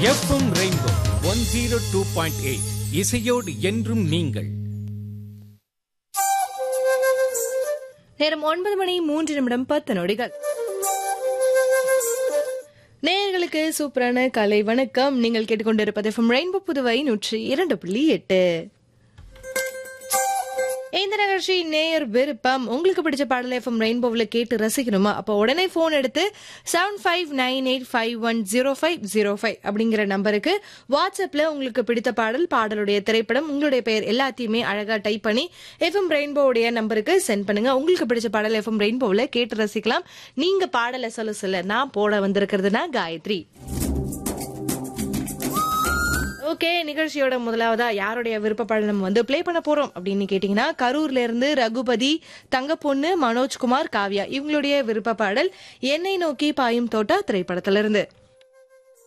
FM rainbow one zero two point eight இசையோடு என்றும் நீங்கள் நேரம் ஒன்பது மணி மூன்று நிமிடம் பத்து நொடிகள் நேயர்களுக்கு சூப்பரான கலை வணக்கம் நீங்கள் கேட்டுக்கொண்டிருப்பது எஃப்எம் ரெயின்போ புதுவை நூற்றி இரண்டு புள்ளி எட்டு இந்த நிகழ்ச்சி நேயர் விருப்பம் உங்களுக்கு பிடிச்ச பாடலை எஃப்எம் ரெயின்போவில் கேட்டு ரசிக்கணுமா அப்போ உடனே ஃபோன் எடுத்து seven five nine eight five one zero five zero five அப்படிங்கிற நம்பருக்கு வாட்ஸ்அப்பில் உங்களுக்கு பிடித்த பாடல் பாடலுடைய திரைப்படம் உங்களுடைய பெயர் எல்லாத்தையுமே அழகாக டைப் பண்ணி எஃப்எம் ரெயின்போவுடைய நம்பருக்கு சென்ட் பண்ணுங்க உங்களுக்கு பிடிச்ச பாடல் எஃப்எம் ரெயின்போவில் கேட்டு ரசிக்கலாம் நீங்க பாடலை சொல்ல சொல்ல நான் போட வந்திருக்கிறதுனா காயத்ரி ஓகே நிகழ்ச்சியோட முதலாவதா யாருடைய விருப்ப பாடல் நம்ம வந்து ப்ளே பண்ண போறோம் அப்படின்னு கேட்டீங்கன்னா கரூர்ல இருந்து ரகுபதி தங்கப்பொண்ணு மனோஜ்குமார் காவ்யா இவங்களுடைய விருப்ப பாடல் என்னை நோக்கி பாயும் தோட்டா திரைப்படத்திலிருந்து